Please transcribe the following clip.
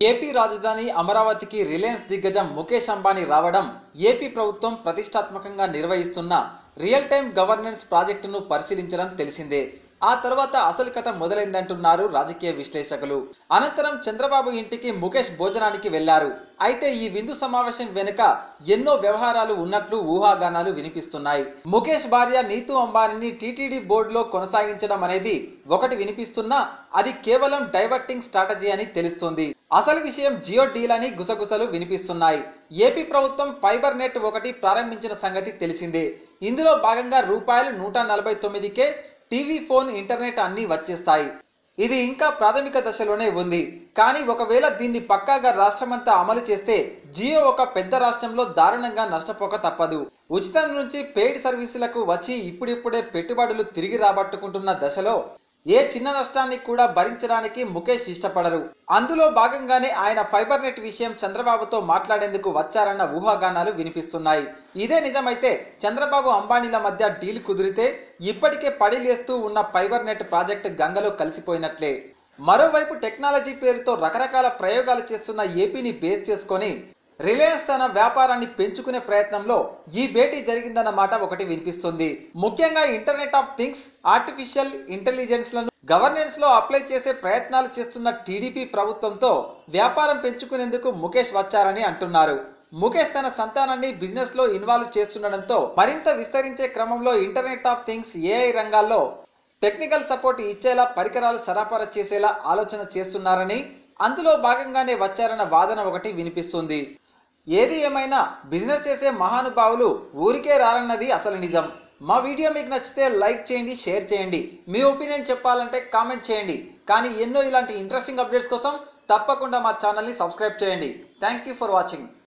AP రాజధాని అమరావతికి Reliance దిగ్గజం ముఖేష్ అంబానీ రావడం ఏపీ ప్రభుత్వం ప్రతిష్టాత్మకంగా నిర్వహిస్తున్న రియల్ టైం గవర్నెన్స్ ప్రాజెక్టును పరిశీలించడం తెలిసిందే ఆ తర్వాత అసలు కథ మొదలైందంటున్నారు రాజకీయ విశ్లేషకులు అనంతరం చంద్రబాబు ఇంటికి ముఖేష్ భోజనానికి వెళ్లారు అయితే ఈ విందు సమావేశం వెనుక ఎన్నో వ్యవహారాలు ఉన్నట్లు ఊహాగానాలు వినిపిస్తున్నాయి ముఖేష్ భార్య నీతూ అంబానీని టీటీడీ బోర్డులో కొనసాగించడం అనేది ఒకటి వినిపిస్తున్నా అది కేవలం డైవర్టింగ్ స్ట్రాటజీ అని తెలుస్తుంది అసలు విషయం జియో డీల్ అని గుసగుసలు వినిపిస్తున్నాయి ఏపీ ప్రభుత్వం ఫైబర్ నెట్ ఒకటి ప్రారంభించిన సంగతి తెలిసిందే ఇందులో భాగంగా రూపాయలు నూట నలభై తొమ్మిదికే టీవీ ఫోన్ ఇంటర్నెట్ అన్నీ వచ్చేస్తాయి ఇది ఇంకా ప్రాథమిక దశలోనే ఉంది కానీ ఒకవేళ దీన్ని పక్కాగా రాష్ట్రమంతా అమలు చేస్తే జియో ఒక పెద్ద రాష్ట్రంలో దారుణంగా నష్టపోక తప్పదు ఉచితం నుంచి పెయిడ్ సర్వీసులకు వచ్చి ఇప్పుడిప్పుడే పెట్టుబడులు తిరిగి రాబట్టుకుంటున్న దశలో ఏ చిన్న నష్టాన్ని కూడా భరించడానికి ముఖేష్ ఇష్టపడరు అందులో భాగంగానే ఆయన ఫైబర్ నెట్ విషయం చంద్రబాబుతో మాట్లాడేందుకు వచ్చారన్న ఊహాగానాలు వినిపిస్తున్నాయి ఇదే నిజమైతే చంద్రబాబు అంబానీల మధ్య డీల్ కుదిరితే ఇప్పటికే పడిలేస్తూ ఉన్న ఫైబర్ నెట్ ప్రాజెక్టు గంగలో కలిసిపోయినట్లే మరోవైపు టెక్నాలజీ పేరుతో రకరకాల ప్రయోగాలు చేస్తున్న ఏపీని బేస్ చేసుకొని రిలయన్స్ తన వ్యాపారాన్ని పెంచుకునే ప్రయత్నంలో ఈ భేటీ జరిగిందన్న మాట ఒకటి వినిపిస్తుంది ముఖ్యంగా internet of things artificial intelligence లను గవర్నెన్స్ లో అప్లై చేసే ప్రయత్నాలు చేస్తున్న టీడీపీ ప్రభుత్వంతో వ్యాపారం పెంచుకునేందుకు ముఖేష్ వచ్చారని అంటున్నారు ముఖేష్ తన సంతానాన్ని బిజినెస్ లో ఇన్వాల్వ్ చేస్తుండడంతో మరింత విస్తరించే క్రమంలో ఇంటర్నెట్ ఆఫ్ థింగ్స్ ఏఐ రంగాల్లో టెక్నికల్ సపోర్ట్ ఇచ్చేలా పరికరాలు సరఫరా చేసేలా ఆలోచన చేస్తున్నారని అందులో భాగంగానే వచ్చారన్న వాదన ఒకటి వినిపిస్తుంది ఏది ఏమైనా బిజినెస్ చేసే మహానుభావులు ఊరికే రారన్నది అసలు నిజం మా వీడియో మీకు నచ్చితే లైక్ చేయండి షేర్ చేయండి మీ ఒపీనియన్ చెప్పాలంటే కామెంట్ చేయండి కానీ ఎన్నో ఇలాంటి ఇంట్రెస్టింగ్ అప్డేట్స్ కోసం తప్పకుండా మా ఛానల్ని సబ్స్క్రైబ్ చేయండి థ్యాంక్ యూ ఫర్ వాచింగ్